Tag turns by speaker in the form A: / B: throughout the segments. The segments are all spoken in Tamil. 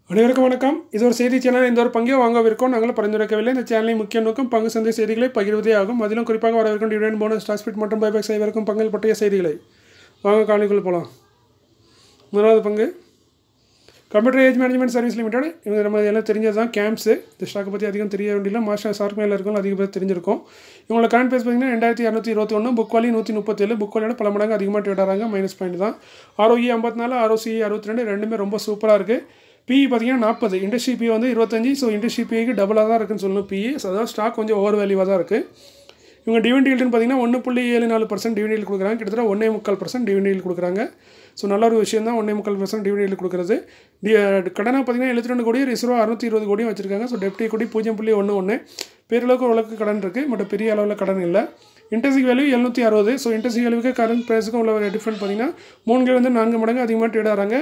A: அனைவருக்கும் வணக்கம் இது ஒரு செய்தி சேனல் இந்த ஒரு பங்கே வாங்கவிருக்கோம் நாங்கள் பரிந்துரைக்கவில்லை இந்த சேனலின் முக்கிய நோக்கம் பங்கு சந்தை செய்திகளை பகிர்வதே ஆகும் அதிலும் குறிப்பாக வரவிருக்கும் டிவிடெண்ட் போனஸ் டாஸ்பிட் மற்றும் பைபேக் செய்வதற்கும் பங்கில் பற்றிய செய்திகளை வாங்க காணிக்குள் போகலாம் முதலாவது பங்கு computer age management service limited இவங்க நம்ம எல்லாம் தெரிஞ்சது தான் கேம்ப்ஸு இந்த ஸ்டாக்கை பற்றி அதிகம் தெரிய வேண்டியதில்லை மாஸ்டர் ஷார்க் மேலே இருக்கும் அதிக பேர் தெரிஞ்சிருக்கும் இவங்களோட கரண்ட் பேஸ் பார்த்தீங்கன்னா ரெண்டாயிரத்தி இரநூத்தி இருபத்தி ஒன்று புக் வாலி நூற்றி முப்பத்தேழு புக் வாலியோட பல மடங்கு அதிகமாக ட்ரேட் ஆகிறாங்க மைனஸ் பாயிண்ட் தான் ஆரோஇ ஐம்பத்தி நாலு ஆர்ஓசி அறுபத்தி ரெண்டு ரெண்டுமே ரொம்ப சூப்பராக இருக்குது பிஇ பார்த்தீங்கன்னா நாற்பது இண்டஸ்ட்ரி பி வந்து இருபத்தஞ்சி ஸோ இண்டஸ்ட்ரி பிக்கு டபுளாக தான் இருக்குன்னு சொல்லணும் பிஇ ஸோ அதாவது ஸ்டாக் கொஞ்சம் ஓவர் வேல்யூவாக தான் இருக்குது இவங்க டிவிடெண்ட் ஈல்டுன்னு பார்த்தீங்கன்னா ஒன்று புள்ளி ஏழு நாலு பர்சன்ட் டிவிடெண்ட் கொடுக்குறாங்க கிட்டத்தட்ட ஒன்றே முக்கால் பர்சன்ட் டிவிடெண்ட் கொடுக்குறாங்க ஸோ நல்ல ஒரு விஷயம் தான் ஒன்றே முக்கால் பர்சன்ட் டிவிடெண்ட் கொடுக்குறது டி கடனாக பார்த்தீங்கன்னா எழுபத்தி ரெண்டு கோடி ரிசர்வ் அறுநூத்தி இருபது கோடியும் வச்சிருக்காங்க ஸோ டெப்டி கோடி பூஜ்ஜியம் புள்ளி ஒன்று ஒன்று பேரளவுக்கு ஓரளவுக்கு கடன் இருக்குது பட் பெரிய அளவில் கடன் இல்லை இன்ட்ரெஸ்ட் வேல்யூ எழுநூற்றி அறுபது ஸோ இன்ட்ரெஸ்ட் வேல்யூக்கு கரண்ட் ப்ரைஸுக்கும் உள்ள ஒரு டிஃப்ரெண்ட் பார்த்தீங்கன்னா மூணு வந்து நான்கு மடங்கு அதிகமாக ட்ரேட் ஆகிறாங்க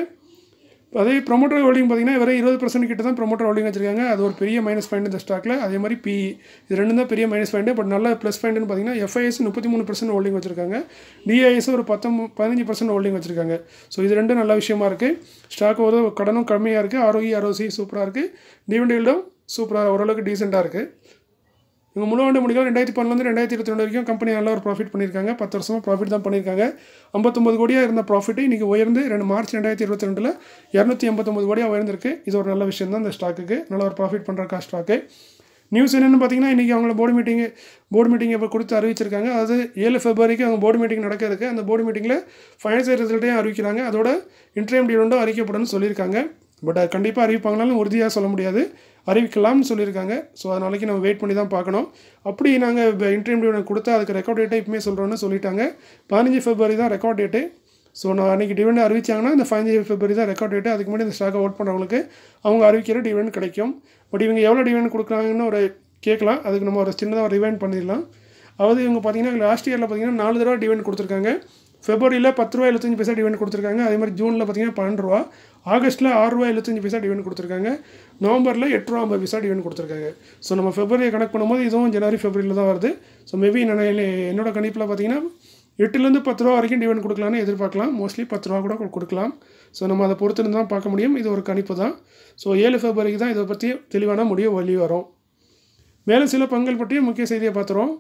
A: அதே ப்ரொமோட்டர் ஹோல்டிங் பார்த்தீங்கன்னா வெறும் இருபது பர்சன்ட் கிட்ட தான் ப்ரொமோட்டர் ஹோல்டிங் வச்சிருக்காங்க அது ஒரு பெரிய மைனஸ் பாயிண்ட் இந்த ஸ்டாக்கில் அதே மாதிரி பி இது ரெண்டும் தான் பெரிய மைனஸ் பாயிண்ட் பட் நல்ல ப்ளஸ் பாயிண்ட்னு பார்த்தீங்கன்னா எஃப்ஐஎஸ் முப்பத்தி மூணு பர்சன்ட் ஹோல்டிங் வச்சிருக்காங்க டிஐஎஸ் ஒரு பத்தொம்பது பதினஞ்சு பர்சன்ட் ஹோல்டிங் வச்சிருக்காங்க ஸோ இது ரெண்டும் நல்ல விஷயமா இருக்குது ஸ்டாக் ஒரு கடனும் கம்மியாக இருக்குது ஆரோக்கிய ஆரோசி சூப்பராக இருக்குது டிவிடெண்டும் சூப்பராக ஓரளவுக்கு டீசெண்டாக இருக்குது இவங்க முழு ஆண்டு முடிகள் ரெண்டாயிரத்தி பன்னெண்டு ரெண்டாயிரத்தி இருபத்தி ரெண்டு வரைக்கும் கம்பெனி நல்ல ஒரு ப்ராஃபிட் பண்ணியிருக்காங்க பத்து வருஷமாக ப்ராஃபிட் தான் பண்ணியிருக்காங்க ஐம்பத்தொம்பது கோடியாக இருந்த ப்ராஃபிட் இன்றைக்கி உயர்ந்து ரெண்டு மார்ச் ரெண்டாயிரத்தி இருபத்தி ரெண்டில் இரநூத்தி எண்பத்தொம்பது கோடியாக உயர்ந்திருக்கு இது ஒரு நல்ல விஷயம் தான் இந்த ஸ்டாக்குக்கு நல்ல ஒரு ப்ராஃபிட் பண்ணுறக்கா ஸ்டாக்கு நியூஸ் என்னென்னு பார்த்தீங்கன்னா இன்றைக்கி அவங்கள போர்டு மீட்டிங் போர்டு மீட்டிங் இப்போ கொடுத்து அறிவிச்சிருக்காங்க அதாவது ஏழு ஃபெப்ரவரிக்கு அவங்க போர்டு மீட்டிங் நடக்க இருக்குது அந்த போர்டு மீட்டிங்கில் ஃபைனான்சியல் ரிசல்ட்டையும் அறிவிக்கிறாங்க அதோட இன்ட்ரீம் டிவிடெண்டும் அறிவிக்கப்படும் சொல்லியிருக்காங்க பட் அது கண்டிப்பாக அறிவிப்பாங்கனாலும் உறுதியாக சொல்ல முடியாது அறிவிக்கலாம்னு சொல்லியிருக்காங்க ஸோ அது நாளைக்கு நம்ம வெயிட் பண்ணி தான் பார்க்கணும் அப்படி நாங்கள் இன்ட்ரீம் டிவிடன் கொடுத்தா அதுக்கு ரெக்கார்ட் டேட்டை இப்போமே சொல்கிறோன்னு சொல்லிட்டாங்க பதினஞ்சு ஃபெப்ரவரி தான் ரெக்கார்ட் டேட்டு ஸோ நான் அன்றைக்கி டிவிடெண்ட் அறிவிச்சாங்கன்னா இந்த பதினஞ்சு ஃபெப்ரவரி தான் ரெக்கார்ட் டேட்டு அதுக்கு முன்னாடி இந்த ஸ்டாக்கை ஓட் பண்ணுறவங்களுக்கு அவங்க அறிவிக்கிற டிவிடெண்ட் கிடைக்கும் பட் இவங்க எவ்வளோ டிவிடெண்ட் கொடுக்குறாங்கன்னு ஒரு கேட்கலாம் அதுக்கு நம்ம ஒரு சின்னதாக ஒரு ரிவைண்ட் பண்ணிடலாம் அதாவது இவங்க பார்த்தீங்கன்னா லாஸ்ட் இயரில் பார்த்தீங்கன்னா நாலு தடவை டிவிடெண்ட் கொடுத்துருக்காங்க ஃபெப்ரவரியில் பத்து ரூபா எழுபத்தஞ்சு பைசா டிவிடெண்ட் கொடுத்துருக்காங்க அதே மாதிரி ஜூனில் பார்த்தீங்கன்னா பன்னெண்டு ரூபா ஆகஸ்ட்டில் ஆறு ரூபா எழுபத்தஞ்சு பைசா டிவிடெண்ட் கொடுத்துருக்காங்க நவம்பரில் எட்டு ரூபா ஐம்பது பைசா டிவிடெண்ட் கொடுத்துருக்காங்க ஸோ நம்ம ஃபெப்ரவரியை கணக்கு பண்ணும்போது இதுவும் ஜனவரி ஃபெப்ரவரியில் தான் வருது ஸோ மேபி நான் என்னோட கணிப்பில் பார்த்தீங்கன்னா எட்டுலேருந்து பத்து ரூபா வரைக்கும் டிவிடெண்ட் கொடுக்கலான்னு எதிர்பார்க்கலாம் மோஸ்ட்லி பத்து ரூபா கூட கொடுக்கலாம் ஸோ நம்ம அதை பொறுத்துன்னு தான் பார்க்க முடியும் இது ஒரு கணிப்பு தான் ஸோ ஏழு ஃபெப்ரவரிக்கு தான் இதை பற்றி தெளிவான முடிவு வழி வரும் மேலும் சில பங்குகள் பற்றிய முக்கிய செய்தியை பார்த்துருவோம்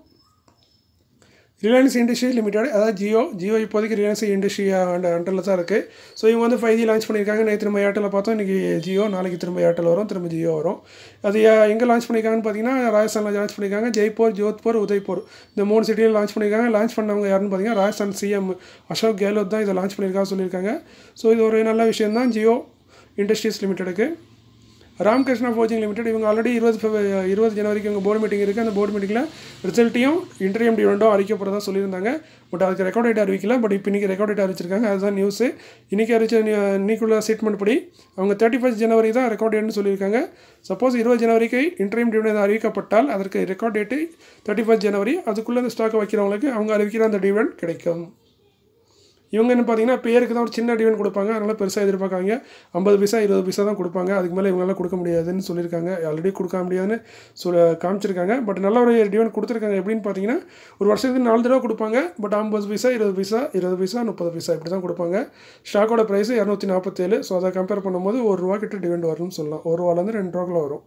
A: ரிலையன்ஸ் இண்டஸ்ட்ரி லிமிடெட் அதாவது ஜியோ ஜியோ இப்போதைக்கு ரிலையன்ஸ் இண்டஸ்ட்ரி அண்ட் அண்டரில் தான் இருக்குது ஸோ இவங்க வந்து ஃபைவ் ஜி லான்ச் பண்ணியிருக்காங்க நேற்று திரும்ப ஏர்டெலில் பார்த்தோம் இன்றைக்கி ஜியோ நாளைக்கு திரும்ப ஏர்டெல் வரும் திரும்ப ஜியோ வரும் அது எங்கே லான்ச் பண்ணியிருக்காங்கன்னு பார்த்தீங்கன்னா ராஜஸ்தானில் லான்ச் பண்ணியிருக்காங்க ஜெய்ப்பூர் ஜோத்பூர் உதய்பூர் இந்த மூணு சிட்டியில் லான்ச் பண்ணியிருக்காங்க லான்ச் பண்ணவங்க யாருன்னு பார்த்தீங்கன்னா ராஜஸ்தான் சிஎம் அசோக் கெஹ்லோட் தான் இதை லான்ச் பண்ணியிருக்காங்க சொல்லியிருக்காங்க ஸோ இது ஒரு நல்ல விஷயம் தான் ஜியோ இண்டஸ்ட்ரீஸ் லிமிட்டெடுக்கு ராம்கிருஷ்ணா ஃபோர்ஜிங் லிமிடெட் இவங்க ஆல்ரெடி இருபது இருபது ஜனவரிக்கு இவங்க போர்டு மீட்டிங் இருக்குது அந்த போர்டு மீட்டிங்கில் ரிசல்ட்டையும் இன்டர்வியூம் டிவெண்ட்டும் அறிக்கப்படுறதா சொல்லியிருந்தாங்க பட் அதுக்கு ரெக்கார்ட் டேட் அறிவிக்கல பட் இப்போ இன்றைக்கி ரெக்கார்ட் டேட் அறிவிச்சிருக்காங்க அதுதான் நியூஸு இன்றைக்கி அறிவிச்ச இன்னைக்குள்ள ஸ்டேட்மெண்ட் படி அவங்க தேர்ட்டி ஃபஸ்ட் ஜனவரி தான் ரெக்கார்ட் டேட்னு சொல்லியிருக்காங்க சப்போஸ் இருபது ஜனவரிக்கு இன்டர்வியூம் டிவிடெண்ட் அறிவிக்கப்பட்டால் அதற்கு ரெக்கார்ட் டேட்டு தேர்ட்டி ஃபஸ்ட் ஜனவரி அதுக்குள்ளே அந்த ஸ்டாக்கை வைக்கிறவங்களுக்கு அவங்க அறிவிக்கிற அந்த டிவிடெண்ட் கிடைக்கும் இவங்க என்ன பார்த்தீங்கன்னா பேருக்கு தான் ஒரு சின்ன டிவெண்ட் கொடுப்பாங்க அதனால் பெருசாக எதிர்பார்க்காங்க ஐம்பது பைசா இருபது பைசா தான் கொடுப்பாங்க அதுக்கு மேலே இவங்களால கொடுக்க முடியாதுன்னு சொல்லியிருக்காங்க ஆல்ரெடி கொடுக்க முடியாதுன்னு சொல்ல காமிச்சிருக்காங்க பட் நல்ல ஒரு டிவெண்ட் கொடுத்துருக்காங்க எப்படின்னு பார்த்தீங்கன்னா ஒரு வருஷத்துக்கு நாலு தடவை கொடுப்பாங்க பட் ஐம்பது பைசா இருபது பைசா இருபது பைசா முப்பது பைசா இப்படி தான் கொடுப்பாங்க ஸ்டாக்கோட ப்ரைஸ் இரநூத்தி நாற்பத்தேழு ஸோ அதை கம்பேர் பண்ணும்போது ஒரு ரூபா கிட்ட டிவெண்ட் வரும்னு சொல்லலாம் ஒரு ரூபாலேருந்து ரெண்டு ரூபாக்குள்ள வரும்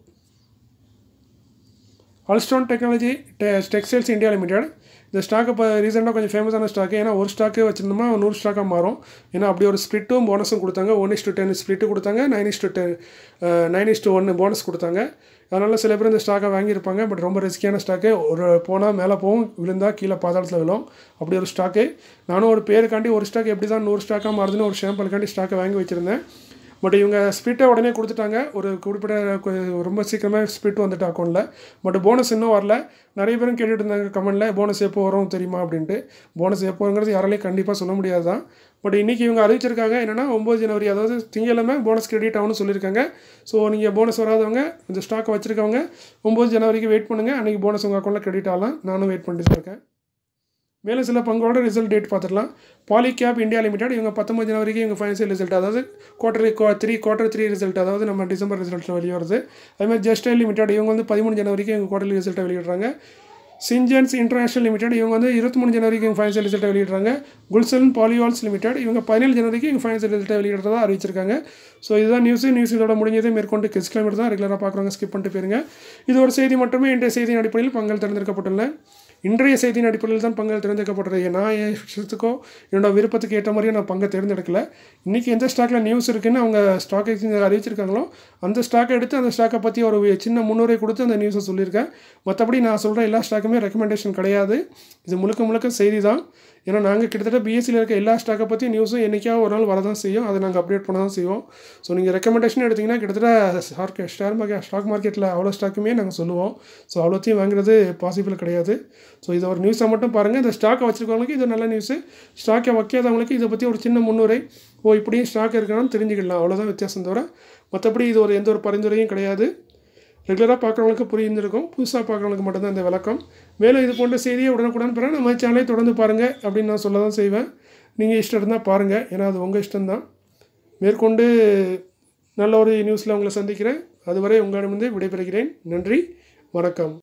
A: அல்ஸ்டோன் டெக்னாலஜி டெ டெக்ஸ்டைல்ஸ் இந்தியா லிமிடெட் இந்த ஸ்டாக் இப்போ ரீசெண்டாக கொஞ்சம் ஃபேமஸான ஸ்டாக்கு ஏன்னா ஒரு ஸ்டாக்கு வச்சிருந்தோம்னா நூறு ஸ்டாக்காக மாறும் ஏன்னா அப்படி ஒரு ஸ்ப்ளிட்டும் போனஸும் கொடுத்தாங்க one is to ten split கொடுத்தாங்க nine is to ten nine is to ஒன்று போனஸ் கொடுத்தாங்க அதனால் சில பேர் இந்த ஸ்டாக்கை வாங்கியிருப்பாங்க பட் ரொம்ப ரிஸ்கியான ஸ்டாக்கு ஒரு போனால் மேலே போகும் விழுந்தால் கீழே பாதாளத்தில் விழும் அப்படி ஒரு ஸ்டாக்கு நானும் ஒரு பேருக்காண்டி ஒரு ஸ்டாக் எப்படி தான் நூறு ஸ்டாக்காக மாறுதுன்னு ஒரு ஷாம்பிளுக்காண்டி ஸ்டாக்கை வாங்கி வச்சுருந்தேன் பட் இவங்க ஸ்பிட்டை உடனே கொடுத்துட்டாங்க ஒரு குறிப்பிட்ட ரொம்ப சீக்கிரமாக ஸ்பிட் வந்துட்டு அக்கௌண்ட்டில் பட் போனஸ் இன்னும் வரல நிறைய பேரும் கேட்டுட்டு இருந்தாங்க கமெண்டில் போனஸ் எப்போ வரும் தெரியுமா அப்படின்ட்டு போனஸ் எப்போ வருங்கிறது யாராலையும் கண்டிப்பாக சொல்ல முடியாது தான் பட் இன்றைக்கி இவங்க அறிவிச்சிருக்காங்க என்னென்னா ஒம்பது ஜனவரி அதாவது திங்கக்கிழமை போனஸ் கிரெடிட் ஆகும்னு சொல்லியிருக்காங்க ஸோ நீங்கள் போனஸ் வராதவங்க இந்த ஸ்டாக்கை வச்சுருக்கவங்க ஒம்பது ஜனவரிக்கு வெயிட் பண்ணுங்கள் அன்றைக்கி போனஸ் உங்கள் அக்கௌண்ட்டில் கிரெடிட் ஆகலாம் நானும் வெயிட் பண்ணிட்டு இருக்கேன் மேலும் சில பங்கோட ரிசல்ட் டேட் பார்த்துடலாம் பாலிகேப் இந்தியா லிமிடெட் இவங்க பத்தொம்பது ஜனவரிக்கு இவங்க ஃபைனான்சியல் ரிசல்ட் அதாவது quarter three quarter three result அதாவது நம்ம டிசம்பர் ரிசல்ட்டில் வெளியே வருது அதேமாதிரி ஜஸ்டைல் லிமிடெட் இவங்க வந்து பதிமூணு ஜனவரிக்கு இவங்க குவார்டர்லி ரிசல்ட்டை வெளியிடுறாங்க சிஞ்சன்ஸ் இன்டர்நேஷனல் லிமிடெட் இவங்க வந்து இருபத்தி மூணு ஜனவரிக்கு இவங்க ஃபைனான்சியல் ரிசல்ட்டை வெளியிடுறாங்க குல்சன் பாலிவால்ஸ் லிமிடெட் இவங்க பதினேழு ஜனவரிக்கு இவங்க ஃபைனான்சியல் ரிசல்ட்டை வெளியிடுறதா அறிவிச்சிருக்காங்க ஸோ இதுதான் நியூஸ் நியூஸ் இதோட முடிஞ்சது மேற்கொண்டு கிஸ் கிலோமீட்டர் தான் ரெகுலராக பார்க்குறவங்க ஸ்கிப் பண்ணிட்டு போயிருங்க இது ஒரு செய்தி மட்டுமே இன்றைய செய்தியின் அடிப்படையில் பங்கள் தேர்ந்தெடுக்கப்பட்டுள்ள இன்றைய செய்தியின் அடிப்படையில் தான் பங்கள் தேர்ந்தெடுக்கப்பட்டது நான் என் இஷ்டத்துக்கோ என்னோட விருப்பத்துக்கு ஏற்ற மாதிரியும் நான் பங்கை தேர்ந்தெடுக்கல இன்றைக்கி எந்த ஸ்டாக்கில் நியூஸ் இருக்குன்னு அவங்க ஸ்டாக் எக்ஸ்சேஞ்ச் அறிவிச்சிருக்காங்களோ அந்த ஸ்டாக்கை எடுத்து அந்த ஸ்டாக்கை பற்றி ஒரு சின்ன முன்னுரை கொடுத்து அந்த நியூஸை சொல்லியிருக்கேன் மற்றபடி நான் சொல்கிற எல்லா ஸ்டாக்குமே ரெக்கமெண்டேஷன் கிடையாது இது முழுக்க முழுக்க செய்தி தான் ஏன்னா நாங்கள் கிட்டத்தட்ட பிஎஸ்சியில் இருக்க எல்லா ஸ்டாக்கை பற்றி நியூஸும் என்றைக்காவது ஒரு நாள் வரதான் செய்யும் அதை நாங்கள் அப்டேட் பண்ண தான் செய்வோம் ஸோ நீங்கள் ரெக்கமெண்டேஷன் எடுத்திங்கன்னா கிட்டத்தட்ட ஸ்டாக் ஷேர் மார்க்கெட் ஸ்டாக் மார்க்கெட்டில் அவ்வளோ ஸ்டாக்குமே நாங்கள் சொல்லுவோம் ஸோ அவ்வளோத்தையும் வாங்குறது பாசிபிள் கிடையாது ஸோ இதை ஒரு நியூஸை மட்டும் பாருங்கள் இந்த ஸ்டாக்கை வச்சுருக்கவங்களுக்கு இது நல்ல நியூஸு ஸ்டாக்கை வைக்காதவங்களுக்கு இதை பற்றி ஒரு சின்ன முன்னுரை ஓ இப்படியும் ஸ்டாக் இருக்கான்னு தெரிஞ்சுக்கலாம் அவ்வளோதான் வித்தியாசம் தவிர மற்றபடி இது ஒரு எந்த ஒரு பரிந்துரையும் கிடையாது ரெகுலராக பார்க்குறவங்களுக்கு புரிஞ்சிருக்கும் புதுசாக பார்க்குறவங்களுக்கு மட்டும்தான் இந்த விளக்கம் மேலும் இது போன்ற செய்தியை உடனுக்குடன் பெற நம்ம சேனலை தொடர்ந்து பாருங்கள் அப்படின்னு நான் சொல்ல தான் செய்வேன் நீங்கள் இஷ்டம் இருந்தால் பாருங்கள் ஏன்னா அது உங்கள் இஷ்டம்தான் மேற்கொண்டு நல்ல ஒரு நியூஸில் உங்களை சந்திக்கிறேன் அதுவரை உங்களிடமிருந்து விடைபெறுகிறேன் நன்றி வணக்கம்